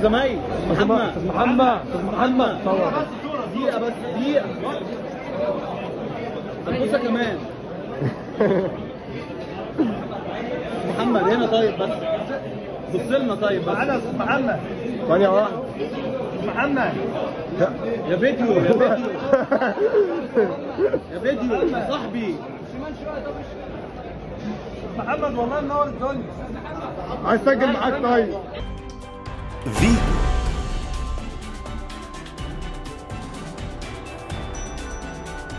الزمايل محمد أستاذ محمد أستاذ محمد صور دقيقة بس دقيقة البوسة كمان محمد هنا طيب بس بص لنا طيب بس معانا يا استاذ محمد ثانية واحدة محمد يا فيديو يا فيديو يا فيديو يا صاحبي محمد والله منور الدنيا عايز اسجل معاك طيب فيجو